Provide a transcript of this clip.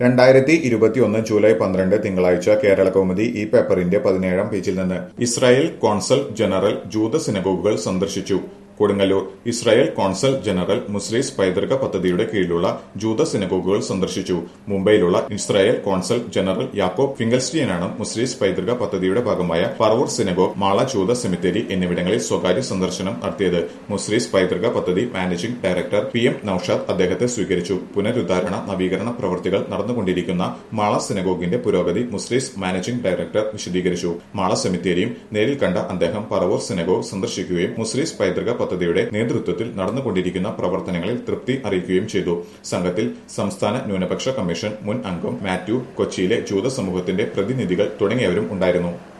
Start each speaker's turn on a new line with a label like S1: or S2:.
S1: രണ്ടായിരത്തി ഇരുപത്തിയൊന്ന് ജൂലൈ പന്ത്രണ്ട് തിങ്കളാഴ്ച കേരള കൗമുദി ഈ പേപ്പറിന്റെ പതിനേഴാം പേജിൽ നിന്ന് ഇസ്രായേൽ കോൺസൽ ജനറൽ ജൂത സിനഗോഗുകൾ സന്ദർശിച്ചു Kodungallur Israel consul general Muziris പൈതൃക പദ്ധതിയുടെ കീഴിലുള്ള ജൂത സിനഗോഗുകൾ സന്ദർശിച്ചു മുംബൈയിലുള്ള ഇസ്രായേൽ കോൺസൽ ജനറൽ യാക്കോബ് ഫിംഗൽസ്റ്റീനാണ് മുസ്ലിസ് പൈതൃക പദ്ധതിയുടെ ഭാഗമായ പറവൂർ സിനഗോഗ് മാള ജൂത സെമിത്തേരി എന്നിവിടങ്ങളിൽ സ്വകാര്യ സന്ദർശനം നടത്തിയത് മുസ്ലിസ് പൈതൃക പദ്ധതി managing director P M Naushad അദ്ദേഹത്തെ സ്വീകരിച്ചു പുനരുദ്ധാരണ നവീകരണ പ്രവൃത്തികൾ നടന്നുകൊണ്ടിരിക്കുന്ന മാള സിനഗോഗിന്റെ പുരോഗതി മുസ്ലിസ് മാനേജിംഗ് ഡയറക്ടർ വിശദീകരിച്ചു മാള സെമിത്തേരിയും നേരിൽ കണ്ട അദ്ദേഹം പറവൂർ സിനഗോഗ് സന്ദർശിക്കുകയും മുസ്ലിസ് പൈതൃക പദ്ധതിയുടെ നേതൃത്വത്തിൽ നടന്നുകൊണ്ടിരിക്കുന്ന പ്രവർത്തനങ്ങളിൽ തൃപ്തി അറിയിക്കുകയും ചെയ്തു സംഘത്തിൽ സംസ്ഥാന ന്യൂനപക്ഷ കമ്മീഷൻ മുൻ അംഗം മാത്യു കൊച്ചിയിലെ ജൂത സമൂഹത്തിന്റെ പ്രതിനിധികൾ തുടങ്ങിയവരും ഉണ്ടായിരുന്നു